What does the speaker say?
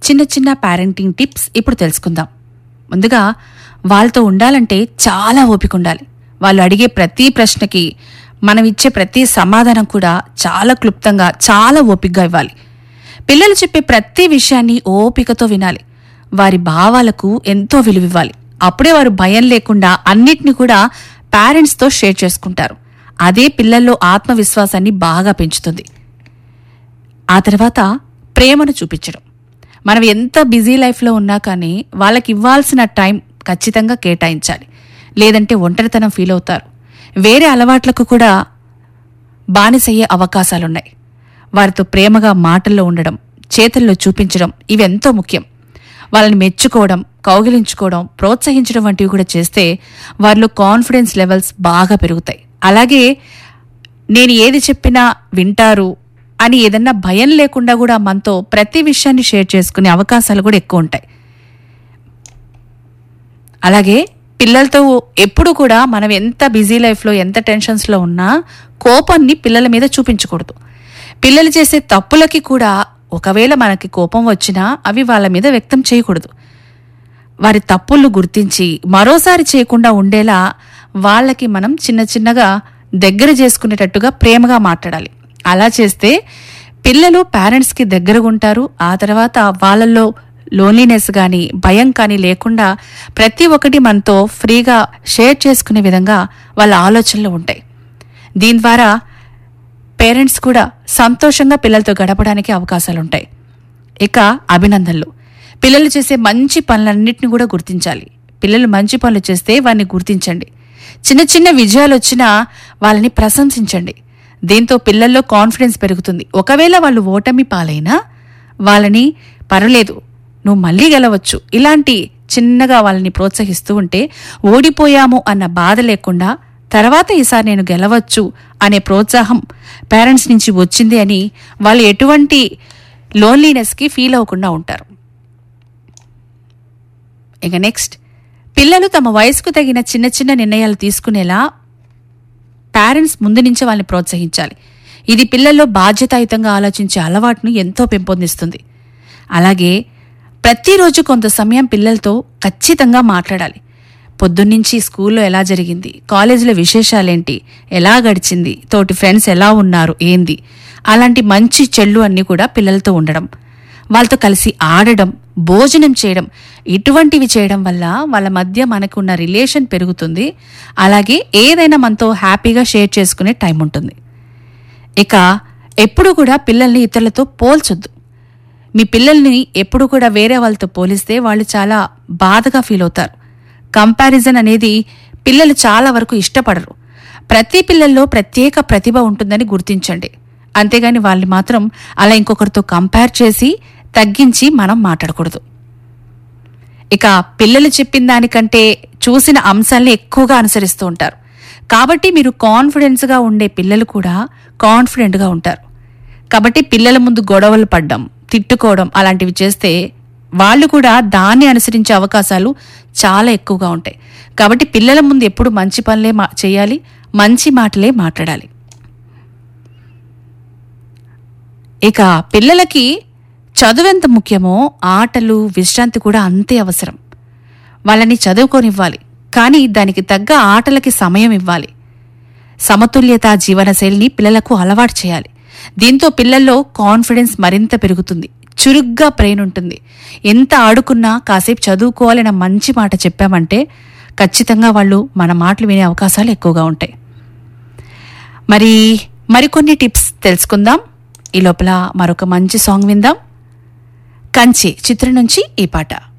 చిన్న చిన్న parenting tips ఇప్పుడు తెలుసుకుందాం ముందుగా వాళ్ళతో ఉండాలంటే చాలా ఓపిక ఉండాలి వాళ్ళు అడిగే ప్రతి ప్రశ్నకి మనం ఇచ్చే ప్రతి సమాధానం కూడా చాలా క్లుప్తంగా చాలా ఓపికగా ఇవ్వాలి పిల్లలు చెప్పే ప్రతి విషయాన్ని ఓపికతో వినాలి వారి భావాలకు ఎంతో విలువివ్వాలి అప్పుడే వారు భయం లేకుండా అన్నిటిని కూడా పేరెంట్స్తో షేర్ చేసుకుంటారు అదే పిల్లల్లో ఆత్మవిశ్వాసాన్ని బాగా పెంచుతుంది ఆ తర్వాత ప్రేమను చూపించడం మనం ఎంత బిజీ లైఫ్లో ఉన్నా కానీ వాళ్ళకి ఇవ్వాల్సిన టైం ఖచ్చితంగా కేటాయించాలి లేదంటే ఒంటరితనం ఫీల్ అవుతారు వేరే అలవాట్లకు కూడా బానిసయ్యే అవకాశాలున్నాయి వారితో ప్రేమగా మాటల్లో ఉండడం చేతుల్లో చూపించడం ఇవెంతో ముఖ్యం వాళ్ళని మెచ్చుకోవడం కౌగిలించుకోవడం ప్రోత్సహించడం వంటివి కూడా చేస్తే వారిలో కాన్ఫిడెన్స్ లెవెల్స్ బాగా పెరుగుతాయి అలాగే నేను ఏది చెప్పినా వింటారు అని ఏదన్నా భయం లేకుండా కూడా మనతో ప్రతి విషయాన్ని షేర్ చేసుకునే అవకాశాలు కూడా ఎక్కువ ఉంటాయి అలాగే పిల్లలతో ఎప్పుడు కూడా మనం ఎంత బిజీ లైఫ్లో ఎంత టెన్షన్స్లో ఉన్నా కోపాన్ని పిల్లల మీద చూపించకూడదు పిల్లలు చేసే తప్పులకి కూడా ఒకవేళ మనకి కోపం వచ్చినా అవి వాళ్ళ మీద వ్యక్తం చేయకూడదు వారి తప్పులను గుర్తించి మరోసారి చేయకుండా ఉండేలా వాళ్ళకి మనం చిన్న చిన్నగా దగ్గర చేసుకునేటట్టుగా ప్రేమగా మాట్లాడాలి అలా చేస్తే పిల్లలు పేరెంట్స్కి దగ్గరగా ఉంటారు ఆ తర్వాత వాళ్ళల్లో లోన్లీనెస్ కానీ భయం కానీ లేకుండా ప్రతి ఒక్కటి మనతో ఫ్రీగా షేర్ చేసుకునే విధంగా వాళ్ళ ఆలోచనలు ఉంటాయి దీని ద్వారా పేరెంట్స్ కూడా సంతోషంగా పిల్లలతో గడపడానికి అవకాశాలుంటాయి ఇక అభినందనలు పిల్లలు చేసే మంచి పనులన్నింటినీ కూడా గుర్తించాలి పిల్లలు మంచి పనులు చేస్తే వారిని గుర్తించండి చిన్న చిన్న విజయాలు వచ్చినా వాళ్ళని ప్రశంసించండి దీంతో పిల్లల్లో కాన్ఫిడెన్స్ పెరుగుతుంది ఒకవేళ వాళ్ళు ఓటమి పాలైనా వాళ్ళని పర్వాలేదు నువ్వు మళ్ళీ గెలవచ్చు ఇలాంటి చిన్నగా వాళ్ళని ప్రోత్సహిస్తూ ఉంటే ఓడిపోయాము అన్న బాధ లేకుండా తర్వాత ఈసారి నేను గెలవచ్చు అనే ప్రోత్సాహం పేరెంట్స్ నుంచి వచ్చింది అని వాళ్ళు ఎటువంటి లోన్లీనెస్కి ఫీల్ అవ్వకుండా ఉంటారు ఇక నెక్స్ట్ పిల్లలు తమ వయసుకు తగిన చిన్న చిన్న నిర్ణయాలు తీసుకునేలా పేరెంట్స్ ముందు నుంచే వాళ్ళని ప్రోత్సహించాలి ఇది పిల్లల్లో బాధ్యతాయుతంగా ఆలోచించే అలవాటును ఎంతో పెంపొందిస్తుంది అలాగే ప్రతిరోజు కొంత సమయం పిల్లలతో ఖచ్చితంగా మాట్లాడాలి పొద్దున్నుంచి స్కూల్లో ఎలా జరిగింది కాలేజీలో విశేషాలేంటి ఎలా గడిచింది తోటి ఫ్రెండ్స్ ఎలా ఉన్నారు ఏంది అలాంటి మంచి చెళ్ళు అన్నీ కూడా పిల్లలతో ఉండడం వాళ్ళతో కలిసి ఆడడం భోజనం చేయడం ఇటువంటివి చేయడం వల్ల వాళ్ళ మధ్య మనకున్న రిలేషన్ పెరుగుతుంది అలాగే ఏదైనా మనతో హ్యాపీగా షేర్ చేసుకునే టైం ఉంటుంది ఇక ఎప్పుడు కూడా పిల్లల్ని ఇతరులతో పోల్చొద్దు మీ పిల్లల్ని ఎప్పుడు కూడా వేరే వాళ్ళతో పోలిస్తే వాళ్ళు చాలా బాధగా ఫీల్ అవుతారు కంపారిజన్ అనేది పిల్లలు చాలా వరకు ఇష్టపడరు ప్రతి పిల్లల్లో ప్రత్యేక ప్రతిభ ఉంటుందని గుర్తించండి అంతేగాని వాళ్ళు మాత్రం అలా ఇంకొకరితో కంపేర్ చేసి తగ్గించి మనం మాట్లాడకూడదు ఇక పిల్లలు చెప్పిన దానికంటే చూసిన అంశాల్ని ఎక్కువగా అనుసరిస్తూ ఉంటారు కాబట్టి మీరు కాన్ఫిడెన్స్గా ఉండే పిల్లలు కూడా కాన్ఫిడెంట్గా ఉంటారు కాబట్టి పిల్లల ముందు గొడవలు పడ్డం తిట్టుకోవడం అలాంటివి చేస్తే వాళ్ళు కూడా దాన్ని అనుసరించే అవకాశాలు చాలా ఎక్కువగా ఉంటాయి కాబట్టి పిల్లల ముందు ఎప్పుడు మంచి పనులే మా చేయాలి మంచి మాటలే మాట్లాడాలి ఇక పిల్లలకి చదువు ఎంత ముఖ్యమో ఆటలు విశ్రాంతి కూడా అంతే అవసరం వాళ్ళని చదువుకోనివ్వాలి కానీ దానికి తగ్గ ఆటలకి సమయం ఇవ్వాలి సమతుల్యత జీవనశైలిని పిల్లలకు అలవాటు చేయాలి దీంతో పిల్లల్లో కాన్ఫిడెన్స్ మరింత పెరుగుతుంది చురుగ్గా బ్రెయిన్ ఉంటుంది ఎంత ఆడుకున్నా కాసేపు చదువుకోవాలన్న మంచి మాట చెప్పామంటే ఖచ్చితంగా వాళ్ళు మన మాటలు వినే అవకాశాలు ఎక్కువగా ఉంటాయి మరి మరికొన్ని టిప్స్ తెలుసుకుందాం ఈ లోపల మరొక మంచి సాంగ్ విందాం కంచి చిత్రం నుంచి ఈ పాట